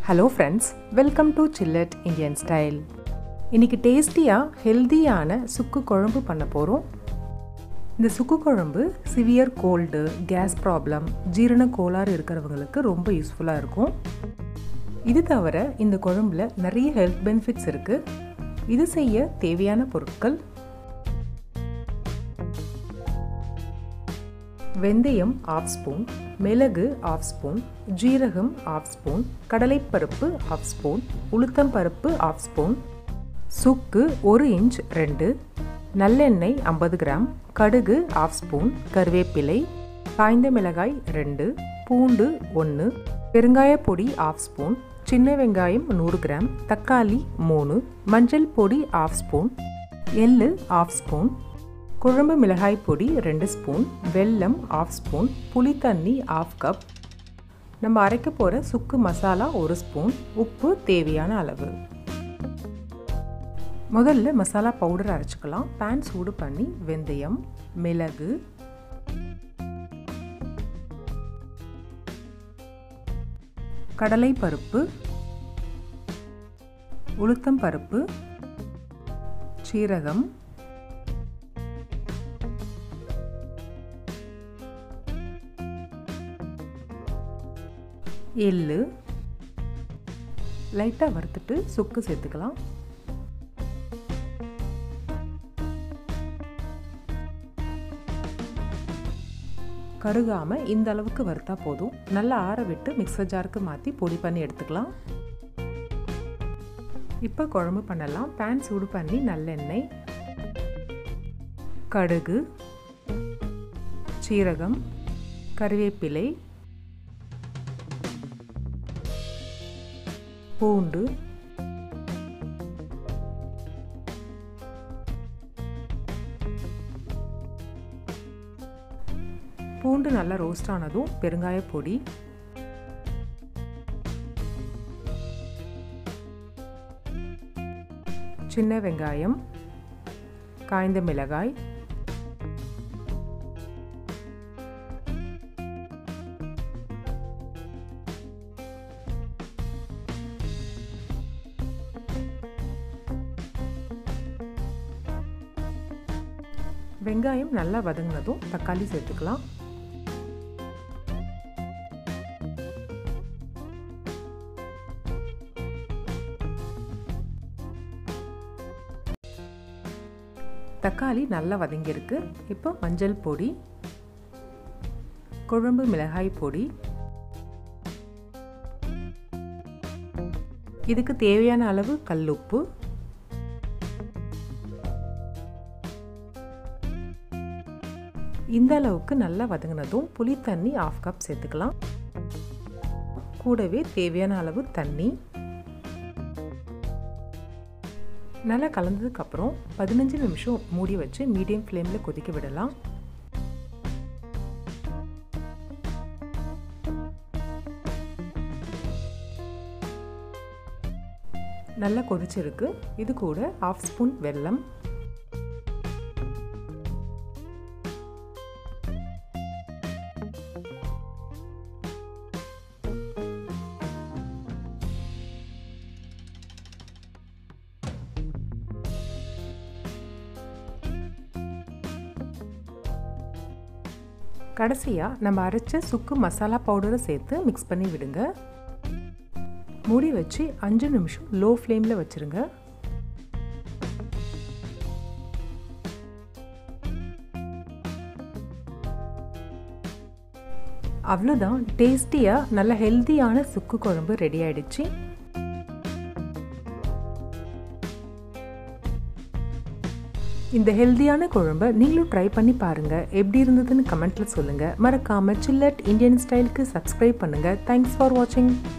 hello friends welcome to சில்லட் Indian style இன்றைக்கி டேஸ்டியாக ஹெல்த்தியான சுக்கு குழம்பு பண்ண போகிறோம் இந்த சுக்கு குழம்பு சிவியர் கோல்டு கேஸ் ப்ராப்ளம் ஜீரண கோளாறு இருக்கிறவங்களுக்கு ரொம்ப யூஸ்ஃபுல்லாக இருக்கும் இது தவிர இந்த குழம்புல நிறைய ஹெல்த் பெனிஃபிட்ஸ் இருக்குது இது செய்ய தேவையான பொருட்கள் வெந்தயம் ஆஃப் ஸ்பூன் மிளகு ஆஃப் ஸ்பூன் ஜீரகம் ஆஃப் ஸ்பூன் கடலைப்பருப்பு ஆஃப் ஸ்பூன் உளுத்தம் பருப்பு ஆஃப் ஸ்பூன் சுக்கு ஒரு இன்ச் ரெண்டு நல்லெண்ணெய் ஐம்பது கிராம் கடுகு ஆஃப் ஸ்பூன் கருவேப்பிலை காய்ந்த மிளகாய் ரெண்டு பூண்டு ஒன்று பெருங்காய பொடி ஆஃப் ஸ்பூன் சின்ன வெங்காயம் நூறு கிராம் தக்காளி மூணு மஞ்சள் பொடி ஆஃப் ஸ்பூன் எள்ளு ஆஃப் ஸ்பூன் குழம்பு மிளகாய் பொடி ரெண்டு ஸ்பூன் வெல்லம் ஆஃப் ஸ்பூன் புளி தண்ணி ஆஃப் கப் நம்ம அரைக்க போகிற சுக்கு மசாலா ஒரு ஸ்பூன் உப்பு தேவையான அளவு முதல்ல மசாலா பவுடர் அரைச்சிக்கலாம் பேன் சூடு பண்ணி வெந்தயம் மிளகு கடலை பருப்பு உளுத்தம் பருப்பு சீரகம் எள்ளு லைட்டாக வறுத்துட்டு சுக்கு சேர்த்துக்கலாம் கருகாமல் இந்த அளவுக்கு வறுத்தா போதும் நல்லா ஆற விட்டு மிக்சர் ஜாருக்கு மாற்றி பொடி பண்ணி எடுத்துக்கலாம் இப்போ குழம்பு பண்ணலாம் பேன் சூடு பண்ணி நல்லெண்ணெய் கடுகு சீரகம் கருவேப்பிலை பூண்டு பூண்டு நல்லா ரோஸ்ட் ஆனதும் பெருங்காய பொடி சின்ன வெங்காயம் காய்ந்த மிளகாய் வெங்காயம் நல்லா வதங்கினதும் தக்காளி சேர்த்துக்கலாம் தக்காளி நல்லா வதங்கியிருக்கு இப்போ மஞ்சள் பொடி குழம்பு மிளகாய் பொடி இதுக்கு தேவையான அளவு கல்லுப்பு இந்த அளவுக்கு நல்லா வதங்கினதும் புளி தண்ணி ஆஃப் கப் சேர்த்துக்கலாம் கூடவே தேவையான அளவு தண்ணி நல்லா கலந்ததுக்கப்புறம் பதினஞ்சு நிமிஷம் மூடி வச்சு மீடியம் ஃப்ளேமில் கொதிக்க விடலாம் நல்லா கொதிச்சிருக்கு இது கூட ஆஃப் ஸ்பூன் வெல்லம் கடைசியாக நம்ம அரைச்ச சுக்கு மசாலா பவுடரை சேர்த்து மிக்ஸ் பண்ணி விடுங்க மூடி வச்சு அஞ்சு நிமிஷம் லோ ஃப்ளேமில் வச்சுருங்க அவ்வளோதான் டேஸ்டியாக நல்ல ஹெல்த்தியான சுக்கு குழம்பு ரெடி ஆயிடுச்சு இந்த ஹெல்த்தியான குழம்பை நீங்களும் ட்ரை பண்ணி பாருங்கள் எப்படி இருந்ததுன்னு கமெண்ட்டில் சொல்லுங்கள் மறக்காமல் சில்லட் இந்தியன் ஸ்டைலுக்கு சப்ஸ்கிரைப் பண்ணுங்கள் தேங்க்ஸ் ஃபார் வாட்சிங்